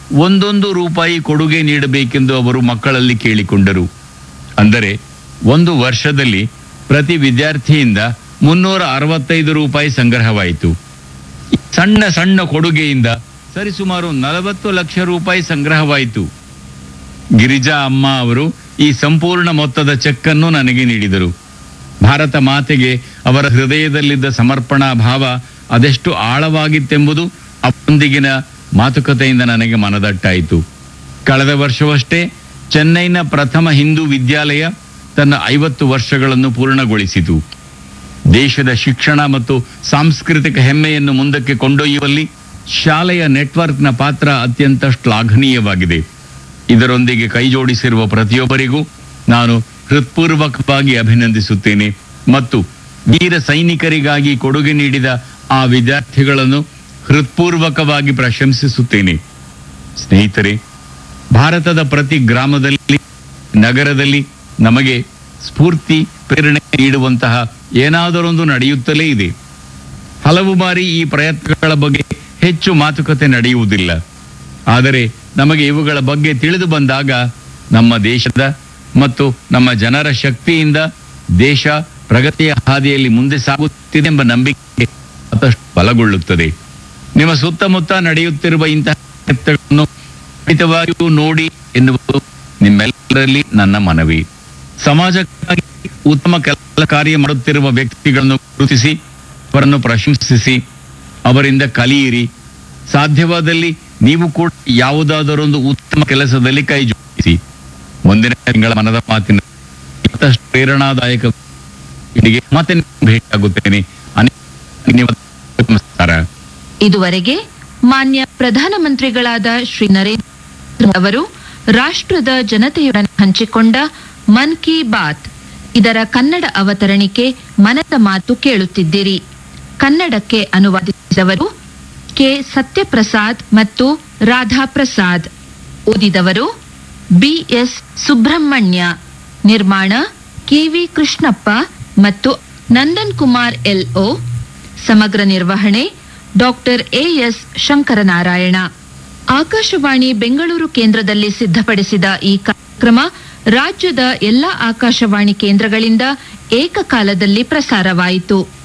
ಒಂದೊಂದು ರೂಪಾಯಿ ಕೊಡುಗೆ ನೀಡಬೇಕೆಂದು ಅವರು ಮಕ್ಕಳಲ್ಲಿ ಕೇಳಿಕೊಂಡರು ಅಂದರೆ ಒಂದು ವರ್ಷದಲ್ಲಿ ಪ್ರತಿ ವಿದ್ಯಾರ್ಥಿಯಿಂದ ಮುನ್ನೂರ ಅರವತ್ತೈದು ರೂಪಾಯಿ ಸಂಗ್ರಹವಾಯಿತು ಸಣ್ಣ ಸಣ್ಣ ಕೊಡುಗೆಯಿಂದ ಸರಿಸುಮಾರು ನಲವತ್ತು ಲಕ್ಷ ರೂಪಾಯಿ ಸಂಗ್ರಹವಾಯಿತು ಗಿರಿಜಾ ಅಮ್ಮ ಅವರು ಈ ಸಂಪೂರ್ಣ ಮೊತ್ತದ ಚೆಕ್ ಅನ್ನು ನನಗೆ ನೀಡಿದರು ಭಾರತ ಮಾತೆಗೆ ಅವರ ಹೃದಯದಲ್ಲಿದ್ದ ಸಮರ್ಪಣಾ ಭಾವ ಅದೆಷ್ಟು ಆಳವಾಗಿತ್ತೆಂಬುದು ಅವರೊಂದಿಗಿನ ಮಾತುಕತೆಯಿಂದ ನನಗೆ ಮನದಟ್ಟಾಯಿತು ಕಳೆದ ವರ್ಷವಷ್ಟೇ ಚೆನ್ನೈನ ಪ್ರಥಮ ಹಿಂದೂ ವಿದ್ಯಾಲಯ ತನ್ನ ಐವತ್ತು ವರ್ಷಗಳನ್ನು ಪೂರ್ಣಗೊಳಿಸಿತು ದೇಶದ ಶಿಕ್ಷಣ ಮತ್ತು ಸಾಂಸ್ಕೃತಿಕ ಹೆಮ್ಮೆಯನ್ನು ಮುಂದಕ್ಕೆ ಕೊಂಡೊಯ್ಯುವಲ್ಲಿ ಶಾಲೆಯ ನೆಟ್ವರ್ಕ್ನ ಪಾತ್ರ ಅತ್ಯಂತ ಶ್ಲಾಘನೀಯವಾಗಿದೆ ಇದರೊಂದಿಗೆ ಕೈಜೋಡಿಸಿರುವ ಪ್ರತಿಯೊಬ್ಬರಿಗೂ ನಾನು ಹೃತ್ಪೂರ್ವಕವಾಗಿ ಅಭಿನಂದಿಸುತ್ತೇನೆ ಮತ್ತು ವೀರ ಸೈನಿಕರಿಗಾಗಿ ಕೊಡುಗೆ ನೀಡಿದ ಆ ವಿದ್ಯಾರ್ಥಿಗಳನ್ನು ಹೃತ್ಪೂರ್ವಕವಾಗಿ ಪ್ರಶಂಸಿಸುತ್ತೇನೆ ಸ್ನೇಹಿತರೆ ಭಾರತದ ಪ್ರತಿ ಗ್ರಾಮದಲ್ಲಿ ನಗರದಲ್ಲಿ ನಮಗೆ ಸ್ಫೂರ್ತಿ ಪ್ರೇರಣೆ ನೀಡುವಂತಹ ಏನಾದರೊಂದು ನಡೆಯುತ್ತಲೇ ಇದೆ ಹಲವು ಬಾರಿ ಈ ಪ್ರಯತ್ನಗಳ ಬಗ್ಗೆ ಹೆಚ್ಚು ಮಾತುಕತೆ ನಡೆಯುವುದಿಲ್ಲ ಆದರೆ ನಮಗೆ ಇವುಗಳ ಬಗ್ಗೆ ತಿಳಿದು ಬಂದಾಗ ನಮ್ಮ ದೇಶದ ಮತ್ತು ನಮ್ಮ ಜನರ ಶಕ್ತಿಯಿಂದ ದೇಶ ಪ್ರಗತಿಯ ಹಾದಿಯಲ್ಲಿ ಮುಂದೆ ಸಾಗುತ್ತಿದೆ ಎಂಬ ನಂಬಿಕೆ ಮತ್ತಷ್ಟು ಬಲಗೊಳ್ಳುತ್ತದೆ ನಿಮ್ಮ ಸುತ್ತಮುತ್ತ ನಡೆಯುತ್ತಿರುವ ಇಂತಹ ಪ್ರಯತ್ನಗಳನ್ನು ಖಂಡಿತವಾಗಿಯೂ ನೋಡಿ ಎನ್ನುವುದು ನಿಮ್ಮೆಲ್ಲರಲ್ಲಿ ನನ್ನ ಮನವಿ ಸಮಾಜಕ್ಕಾಗಿ ಉತ್ತಮ ಕೆಲಸ ಕಾರ್ಯ ಮಾಡುತ್ತಿರುವ ವ್ಯಕ್ತಿಗಳನ್ನು ಗುರುತಿಸಿ ಅವರನ್ನು ಪ್ರಶಂಸಿಸಿ ಅವರಿಂದ ಕಲಿಯಿರಿ ಸಾಧ್ಯವಾದಲ್ಲಿ ನೀವು ಕೂಡ ಯಾವುದಾದರೊಂದು ಉತ್ತಮ ಕೆಲಸದಲ್ಲಿ ಕೈ ಜೋಡಿಸಿ ಮುಂದಿನ ತಿಂಗಳ ಮನದ ಮಾತಿನ ಮತ್ತಷ್ಟು ಪ್ರೇರಣಾದಾಯಕ ಇಲ್ಲಿಗೆ ಮತ್ತೆ ಭೇಟಿಯಾಗುತ್ತೇನೆ ಅನೇಕ ಧನ್ಯವಾದ. ನಮಸ್ಕಾರ ಇದುವರೆಗೆ ಮಾನ್ಯ ಪ್ರಧಾನಮಂತ್ರಿಗಳಾದ ಶ್ರೀ ನರೇಂದ್ರ ಅವರು ರಾಷ್ಟ್ರದ ಜನತೆಯೊಡನೆ ಹಂಚಿಕೊಂಡ ಮನ್ ಕಿ ಬಾತ್ ಇದರ ಕನ್ನಡ ಅವತರಣಿಕೆ ಮನದ ಮಾತು ಕೇಳುತ್ತಿದ್ದಿರಿ ಕನ್ನಡಕ್ಕೆ ಅನುವಾದಿಸಿದವರು ಕೆ ಸತ್ಯಪ್ರಸಾದ್ ಮತ್ತು ರಾಧಾ ಪ್ರಸಾದ್ ಓದಿದವರು ಬಿಎಸ್ ಸುಬ್ರಹ್ಮಣ್ಯ ನಿರ್ಮಾಣ ಕೆವಿ ಕೃಷ್ಣಪ್ಪ ಮತ್ತು ನಂದನ್ ಕುಮಾರ್ ಎಲ್ಒ ಸಮಗ್ರ ನಿರ್ವಹಣೆ ಡಾಕ್ಟರ್ ಎಎಸ್ ಶಂಕರನಾರಾಯಣ ಆಕಾಶವಾಣಿ ಬೆಂಗಳೂರು ಕೇಂದ್ರದಲ್ಲಿ ಸಿದ್ಧಪಡಿಸಿದ ಈ ಕಾರ್ಯಕ್ರಮ ರಾಜ್ಯದ ಎಲ್ಲಾ ಆಕಾಶವಾಣಿ ಕೇಂದ್ರಗಳಿಂದ ಏಕಕಾಲದಲ್ಲಿ ಪ್ರಸಾರವಾಯಿತು